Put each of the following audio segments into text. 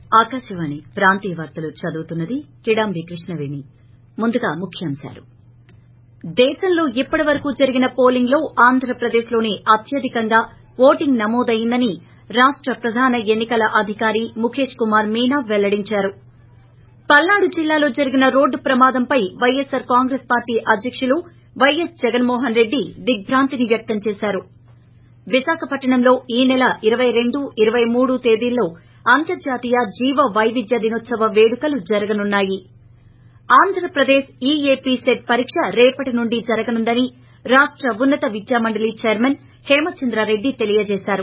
ఆకాశవాణి ప్రాంతీయ వార్తలు చదువుతున్నది కిడాంబి కృష్ణవేణి ముందుగా ముఖ్యాంశాలు దేశంలో ఇప్పటి వరకు జరిగిన పోలింగ్ లో ఆంధ్రప్రదేశ్లోనే అత్యధికంగా ఓటింగ్ నమోదైందని రాష్ట ప్రధాన ఎన్ని కల అధికారి ముఖేష్ కుమార్ మీనా వెల్లడించారు పల్నాడు జిల్లాలో జరిగిన రోడ్డు ప్రమాదంపై వైఎస్సార్ కాంగ్రెస్ పార్టీ అధ్యకులు వైఎస్ జగన్మోహన్ రెడ్డి దిగ్బాంతిని వ్యక్తం చేశారు విశాఖపట్నంలో ఈ నెల ఇరవై రెండు ఇరవై మూడు తేదీల్లో అంతర్జాతీయ జీవ వైవిధ్య దినోత్సవ వేడుకలు జరగనున్నాయి ఆంధ్రప్రదేశ్ ఈఏపీ సెట్ పరీక్ష రేపటి నుండి జరగనుందని రాష్ట ఉన్నత విద్యామండలి చైర్మన్ హేమచంద్రారెడ్డి తెలియజేశారు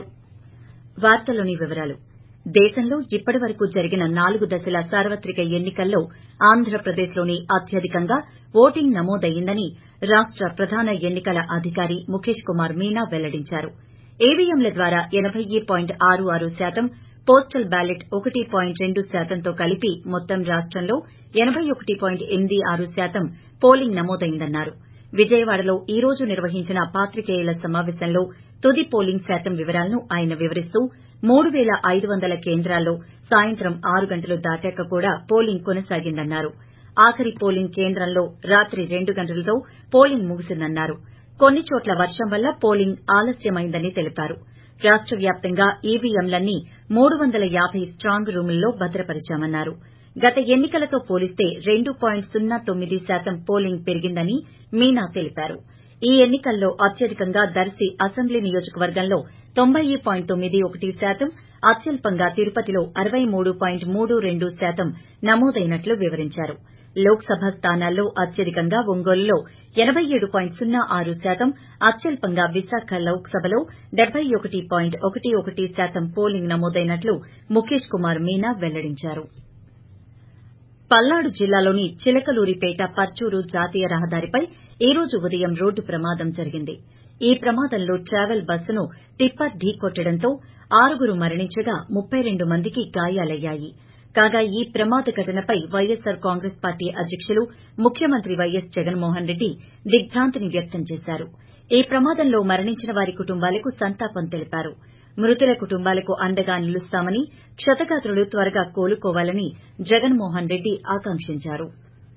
దేశంలో ఇప్పటి వరకు జరిగిన నాలుగు దశల సార్వత్రిక ఎన్ని కల్లో ఆంధ్రప్రదేశ్లోనే అత్యధికంగా ఓటింగ్ నమోదైందని రాష్ట ప్రధాన ఎన్ని కల అధికారి ముఖేష్ కుమార్ మీనా వెల్లడించారు ఈవీఎంల ద్వారా ఎనబై పాయింట్ ఆరు ఆరు శాతం పోస్టల్ బ్యాలెట్ ఒకటి పాయింట్ రెండు శాతంతో కలిపి మొత్తం రాష్టంలో ఎనబై ఒకటి పాయింట్ ఎనిమిది ఆరు శాతం పోలింగ్ నమోదైందన్నారు విజయవాడలో ఈ రోజు నిర్వహించిన పాత్రికేయుల సమావేశంలో తుది పోలింగ్ శాతం వివరాలను ఆయన వివరిస్తూ మూడు పేల ఐదు వందల కేంద్రాల్లో సాయంత్రం ఆరు గంటలు దాటాక కూడా పోలింగ్ కొనసాగిందన్నారు ఆఖరి పోలింగ్ కేంద్రంలో రాత్రి రెండు గంటలతో పోలింగ్ ముగిసిందన్నారు కొన్ని చోట్ల వర్షం వల్ల పోలింగ్ ఆలస్యమైందని తెలిపారు రాష్ట వ్యాప్తంగా ఈవీఎంలన్నీ మూడు వందల యాబై స్టాంగ్ రూముల్లో భద్రపరిచామన్నారు గత ఎన్ని కలతో పోలిస్తే రెండు పాయింట్ సున్నా తొమ్మిది శాతం పోలింగ్ పెరిగిందని మీనా తెలిపారు ఈ ఎన్ని కల్లో అత్యధికంగా దర్శి అసెంబ్లీ నియోజకవర్గంలో తొంభై పాయింట్ తొమ్మిది ఒకటి శాతం అత్యల్పంగా తిరుపతిలో అరవై మూడు పాయింట్ మూడు రెండు శాతం నమోదైనట్లు వివరించారు లోక్సభ స్థానాల్లో అత్యధికంగా ఒంగోలులో ఎనబై ఏడు పాయింట్ సున్నా ఆరు శాతం అత్యల్పంగా విశాఖ లోక్సభలో డెబ్బై ఒకటి పాయింట్ ఒకటి ఒకటి శాతం పోలింగ్ నమోదైనట్లు ముఖేష్ కుమార్ మీనా వెల్లడించారు పల్నాడు జిల్లాలోని చిలకలూరిపేట పర్చూరు జాతీయ రహదారిపై ఈ రోజు ఉదయం రోడ్డు ప్రమాదం జరిగింది ఈ ప్రమాదంలో ట్రావెల్ బస్సును టిప్పర్ ఢీకొట్టడంతో ఆరుగురు మరణించగా ముప్పై రెండు మందికి గాయాలయ్యాయి కాగా ఈ ప్రమాద ఘటనపై వైఎస్సార్ కాంగ్రెస్ పార్టీ అధ్యకులు ముఖ్యమంత్రి వైఎస్ జగన్మోహన్ రెడ్డి దిగ్బాంతిని వ్యక్తం చేశారు ఈ ప్రమాదంలో మరణించిన వారి కుటుంబాలకు సంతాపం తెలిపారు మృతుల కుటుంబాలకు అండగా నిలుస్తామని క్షతగాత్రులు త్వరగా కోలుకోవాలని జగన్మోహన్ రెడ్డి ఆకాంక్షించారు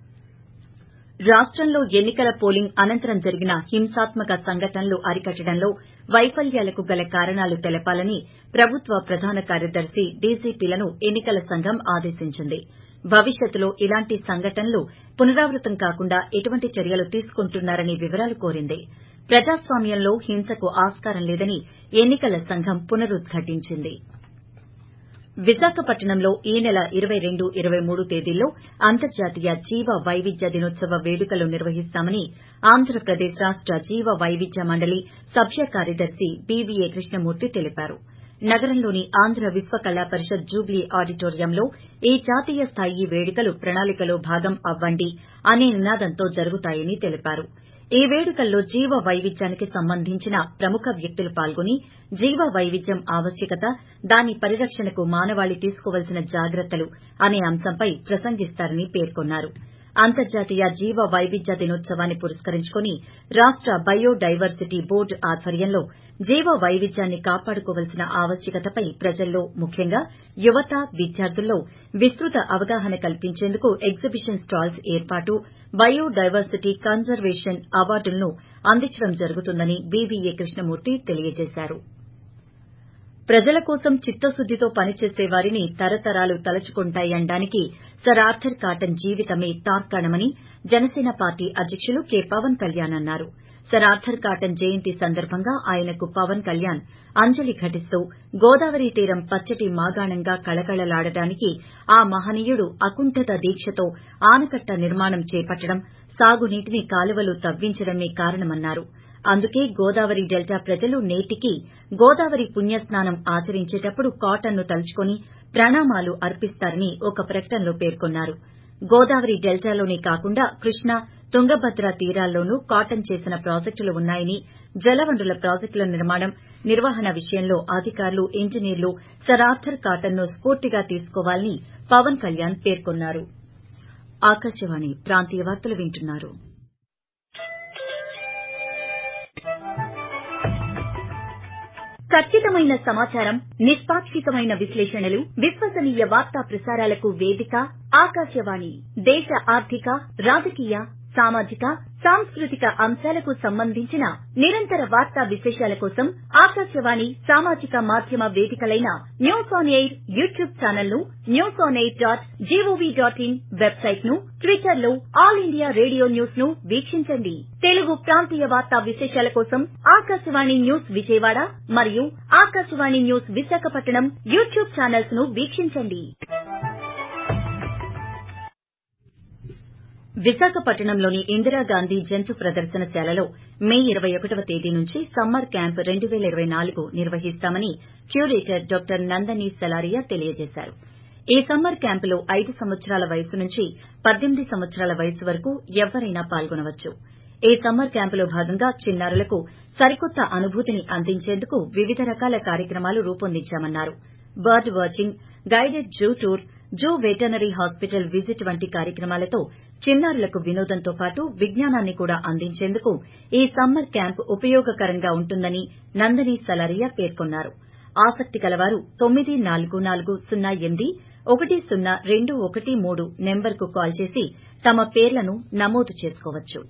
రాష్టంలో ఎన్ని కల పోలింగ్ అనంతరం జరిగిన హింసాత్మక సంఘటనలు అరికట్టడంలో వైఫల్యాలకు గల కారణాలు తెలపాలని ప్రభుత్వ ప్రధాన కార్యదర్శి డీజీపీలను ఎన్ని కల సంఘం ఆదేశించింది భవిష్యత్తులో ఇలాంటి సంఘటనలు పునరావృతం కాకుండా ఎటువంటి చర్యలు తీసుకుంటున్నారని వివరాలు కోరింది ప్రజాస్వామ్యంలో హింసకు ఆస్కారం లేదని ఎన్ని కల సంఘం పునరుద్ఘాటించింది విశాఖపట్నంలో ఈ నెల ఇరవై రెండు ఇరవై మూడు తేదీల్లో అంతర్జాతీయ జీవ వైవిధ్య దినోత్సవ వేడుకలు నిర్వహిస్తామని ఆంధ్రప్రదేశ్ రాష్ట జీవ వైవిధ్య మండలి సభ్య కార్యదర్శి బీవీఏ కృష్ణమూర్తి తెలిపారు నగరంలోని ఆంధ్ర విశ్వ కళా పరిషత్ జూబ్లీ ఆడిటోరియంలో ఈ జాతీయ స్థాయి వేడుకలు ప్రణాళికలో భాగం అవ్వండి అనే నినాదంతో జరుగుతాయని తెలిపారు ఈ వేడుకల్లో జీవ వైవిధ్యానికి సంబంధించిన ప్రముఖ వ్యక్తులు పాల్గొని జీవ వైవిధ్యం ఆవశ్యకత దాని పరిరక్షణకు మానవాళి తీసుకోవలసిన జాగ్రత్తలు అనే అంశంపై ప్రసంగిస్తారని పేర్కొన్నారు అంతర్జాతీయ జీవ వైవిధ్య దినోత్సవాన్ని పురస్కరించుకుని రాష్ట బయో డైవర్సిటీ బోర్డు ఆధ్వర్యంలో జీవ వైవిధ్యాన్ని కాపాడుకోవలసిన ఆవశ్యకతపై ప్రజల్లో ముఖ్యంగా యువత విద్యార్థుల్లో విస్తృత అవగాహన కల్పించేందుకు ఎగ్జిబిషన్ స్టాల్స్ ఏర్పాటు బయో డైవర్సిటీ కన్జర్వేషన్ అవార్డులను అందించడం జరుగుతుందని బీవీఏ కృష్ణమూర్తి తెలియజేశారు ప్రజల కోసం చిత్తశుద్దితో పనిచేసే వారిని తరతరాలు తలుచుకుంటాయనడానికి సర్ ఆర్థర్ కాటన్ జీవితమే తార్కాణమని జనసేన పార్టీ అధ్యకులు కె పవన్ కళ్యాణ్ అన్నారు సర్ ఆర్థర్ కాటన్ జయంతి సందర్భంగా ఆయనకు పవన్ కళ్యాణ్ అంజలి ఘటిస్తూ గోదావరి తీరం పచ్చటి మాగాణంగా కళకళలాడటానికి ఆ మహనీయుడు అకుంఠిత దీక్షతో ఆనకట్ట నిర్మాణం చేపట్టడం సాగునీటిని కాలువలు తవ్వించడమే కారణమన్నారు అందుకే గోదావరి డెల్టా ప్రజలు నేటికీ గోదావరి పుణ్యస్నానం ఆచరించేటప్పుడు కాటన్ను తలుచుకుని ప్రణామాలు అర్పిస్తారని ఒక ప్రకటనలో పేర్కొన్నారు గోదావరి డెల్టాలోనే కాకుండా కృష్ణా తుంగభద్ర తీరాల్లోనూ కాటన్ చేసిన ప్రాజెక్టులు ఉన్నాయని జలవనరుల ప్రాజెక్టుల నిర్మాణం నిర్వహణ విషయంలో అధికారులు ఇంజనీర్లు సర్ ఆర్థర్ కాటన్ను స్పూర్తిగా తీసుకోవాలని పవన్ కళ్యాణ్ పేర్కొన్నారు ఆకాశవాణి ప్రాంతీయ వార్తలు వింటున్నారు ఖచ్చితమైన సమాచారం నిష్పాక్షికమైన విశ్లేషణలు విశ్వసనీయ వార్తా ప్రసారాలకు వేదిక ఆకాశవాణి దేశ ఆర్థిక రాజకీయ సామాజిక సాంస్కృతిక అంశాలకు సంబంధించిన నిరంతర వార్తా విశేషాల కోసం ఆకాశవాణి సామాజిక మాధ్యమ వేదికలైన news on air YouTube channel ను news on air dot gov dot in website ను ట్విట్టర్ లో ఆల్ ఇండియా రేడియో న్యూస్ ను వీక్షించండి తెలుగు ప్రాంతీయ వార్తా విశేషాల కోసం ఆకాశవాణి న్యూస్ విజయవాడ మరియు Akashvani news Visakhapatnam YouTube channels ను వీక్షించండి విశాఖపట్నంలోని ఇందిరాగాంధీ జంతు ప్రదర్శనశాలలో మే ఇరవై ఒకటవ తేదీ నుంచి సమ్మర్ క్యాంప్ రెండు పేల ఇరవై నాలుగు నిర్వహిస్తామని క్యూరేటర్ డాక్టర్ నందని సలారియా తెలియజేశారు ఈ సమ్మర్ క్యాంపులో ఐదు సంవత్సరాల వయసు నుంచి పద్దెనిమిది సంవత్సరాల వయసు వరకు ఎవరైనా పాల్గొనవచ్చు ఈ సమ్మర్ క్యాంపులో భాగంగా చిన్నారులకు సరికొత్త అనుభూతిని అందించేందుకు వివిధ రకాల కార్యక్రమాలు రూపొందించామన్నారు bird watching guided zoo tour zoo veterinary hospital visit వంటి కార్యక్రమాలతో చిన్నారులకు వినోదంతో పాటు విజ్ఞానాన్ని కూడా అందించేందుకు ఈ సమ్మర్ క్యాంప్ ఉపయోగకరంగా ఉంటుందని నందని సలారియా పేర్కొన్నారు ఆసక్తి కలవారు తొమ్మిది నాలుగు నాలుగు సున్నా ఎనిమిది ఒకటి సున్నా రెండు ఒకటి మూడు నెంబర్కు కాల్ చేసి తమ పేర్లను నమోదు చేసుకోవచ్చు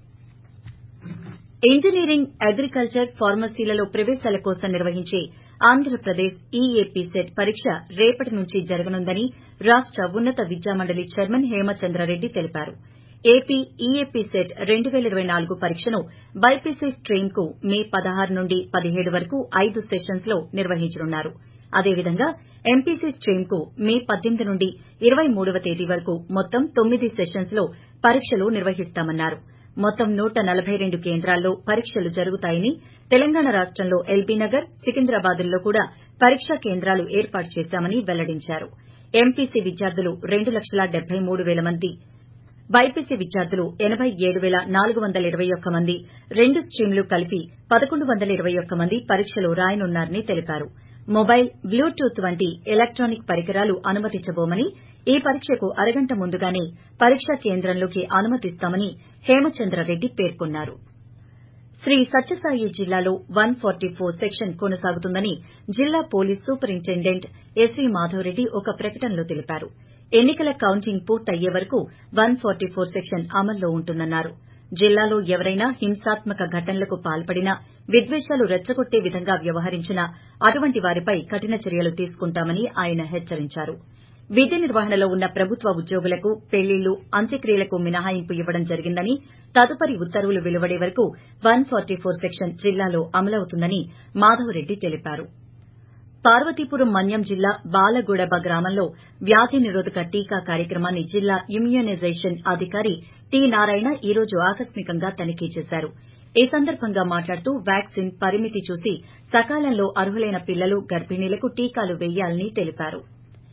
ఇంజనీరింగ్ అగ్రికల్చర్ ఫార్మసీలలో ప్రవేశాల కోసం నిర్వహించే ఆంధ్రప్రదేశ్ ఈఏపీ సెట్ పరీక్ష రేపటి నుంచి జరగనుందని రాష్ట ఉన్నత విద్యామండలి చైర్మన్ హేమచంద్రారెడ్డి తెలిపారు ఏపీ ఈఏపీ సెట్ రెండు పేల ఇరవై నాలుగు పరీక్షను బైపీసీ స్ట్రీమ్ కు మే పదహారు నుండి పదిహేడు వరకు ఐదు సెషన్స్ లో నిర్వహించనున్నారు అదేవిధంగా ఎంపీసీ స్ట్రీమ్ కు మే పద్దెనిమిది నుండి ఇరవై మూడవ తేదీ వరకు మొత్తం తొమ్మిది సెషన్స్ లో పరీక్షలు నిర్వహిస్తామన్నారు మొత్తం నూట నలబై రెండు కేంద్రాల్లో పరీక్షలు జరుగుతాయని తెలంగాణ రాష్టంలో ఎల్బీనగర్ సికింద్రాబాద్ల్లో కూడా పరీక్షా కేంద్రాలు ఏర్పాటు చేశామని వెల్లడించారు ఎంపీసీ విద్యార్థులు రెండు లక్షల డెబ్బై మూడు పేల మంది బైపీసీ విద్యార్థులు ఎనబై ఏడు పేల నాలుగు వందల ఇరవై ఒక్క మంది రెండు స్ట్రీమ్లు కలిపి పదకొండు వందల ఇరవై ఒక్క మంది పరీక్షలు రాయనున్నారని తెలిపారు మొబైల్ బ్లూటూత్ వంటి ఎలక్టానిక్ పరికరాలు అనుమతించబోమని ఈ పరీక్షకు అరగంట ముందుగానే పరీక్షా కేంద్రంలోకి అనుమతిస్తామని హేమచంద్రారెడ్డి పేర్కొన్నారు శ్రీ సత్యసాయి జిల్లాలో వన్ ఫార్టీ ఫోర్ సెక్షన్ కొనసాగుతుందని జిల్లా పోలీస్ సూపరింటెండెంట్ ఎస్వీ మాధవరెడ్డి ఒక ప్రకటనలో తెలిపారు ఎన్నికల కౌంటింగ్ పూర్తయ్యే వరకు వన్ ఫార్టీ ఫోర్ సెక్షన్ అమల్లో ఉంటుందన్నారు జిల్లాలో ఎవరైనా హింసాత్మక ఘటనలకు పాల్పడినా విద్వేషాలు రెచ్చగొట్టే విధంగా వ్యవహరించినా అటువంటి వారిపై కఠిన చర్యలు తీసుకుంటామని ఆయన హెచ్చరించారు విధి నిర్వహణలో ఉన్న ప్రభుత్వ ఉద్యోగులకు పెళ్లిళ్లు అంత్యక్రియలకు మినహాయింపు ఇవ్వడం జరిగిందని తదుపరి ఉత్తర్వులు వెలువడే వరకు వన్ ఫార్టీ ఫోర్ సెక్షన్ జిల్లాలో అమలవుతుందని మాధవరెడ్డి తెలిపారు పార్వతీపురం మన్యం జిల్లా బాలగూడెబ గ్రామంలో వ్యాధి నిరోధక టీకా కార్యక్రమాన్ని జిల్లా ఇమ్యునైజేషన్ అధికారి టి నారాయణ ఈ రోజు ఆకస్మికంగా తనిఖీ చేశారు ఈ సందర్భంగా మాట్లాడుతూ వ్యాక్సిన్ పరిమితి చూసి సకాలంలో అర్హులైన పిల్లలు గర్భిణీలకు టీకాలు వేయాలని తెలిపారు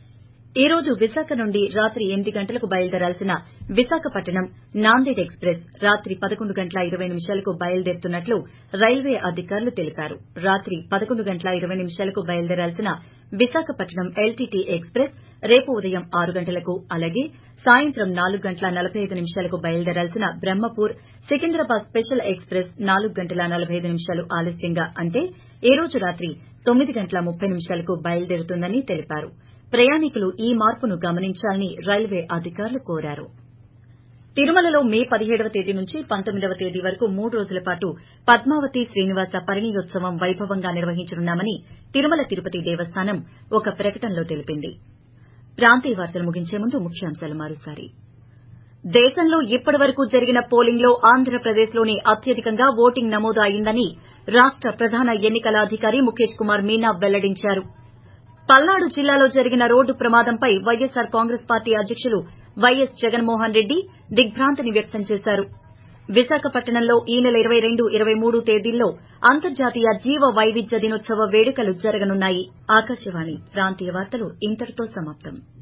ఈ రోజు విశాఖ నుండి రాత్రి ఎనిమిది గంటలకు బయలుదేరాల్సిన విశాఖపట్నం నాందేడ్ ఎక్స్ప్రెస్ రాత్రి పదకొండు గంటల ఇరవై నిమిషాలకు బయలుదేరుతున్నట్లు రైల్వే అధికారులు తెలిపారు రాత్రి పదకొండు గంటల ఇరవై నిమిషాలకు బయలుదేరాల్సిన విశాఖపట్నం ఎల్టీటీ ఎక్స్ప్రెస్ రేపు ఉదయం ఆరు గంటలకు అలాగే సాయంత్రం నాలుగు గంటల నలబై ఐదు నిమిషాలకు బయలుదేరాల్సిన బ్రహ్మపూర్ సికింద్రాబాద్ స్పెషల్ ఎక్స్ప్రెస్ నాలుగు గంటల నలబై ఐదు నిమిషాలు ఆలస్యంగా అంటే ఈ రోజు రాత్రి తొమ్మిది గంటల ముప్పై నిమిషాలకు బయలుదేరుతుందని తెలిపారు ప్రయాణికులు ఈ మార్పును గమనించాలని రైల్వే అధికారులు కోరారు తిరుమలలో మే పదిహేడవ తేదీ నుంచి పంతొమ్మిదవ తేదీ వరకు మూడు రోజుల పాటు పద్మావతి శ్రీనివాస పరిణయోత్సవం వైభవంగా నిర్వహించనున్నామని తిరుమల తిరుపతి దేవస్థానం ఒక ప్రకటనలో తెలిపింది ప్రాంతీయ వార్తలు ముగించే ముందు ముఖ్యాంశాలు మరోసారి దేశంలో ఇప్పటి వరకు జరిగిన పోలింగ్లో ఆంధ్రప్రదేశ్లోనే అత్యధికంగా ఓటింగ్ నమోదు అయిందని రాష్ట ప్రధాన ఎన్నికల అధికారి ముఖేష్ కుమార్ మీనా వెల్లడించారు పల్నాడు జిల్లాలో జరిగిన రోడ్డు ప్రమాదంపై వైఎస్సార్ కాంగ్రెస్ పార్టీ అధ్యకులు వైఎస్ జగన్మోహన్ రెడ్డి దిగ్బాంతిని వ్యక్తం చేశారు విశాఖపట్నంలో ఈ నెల ఇరవై రెండు ఇరవై మూడు తేదీల్లో అంతర్జాతీయ జీవ వైవిధ్య దినోత్సవ వేడుకలు జరగనున్నాయి ఆకాశవాణి ప్రాంతీయ వార్తలు ఇంతటితో సమాప్తం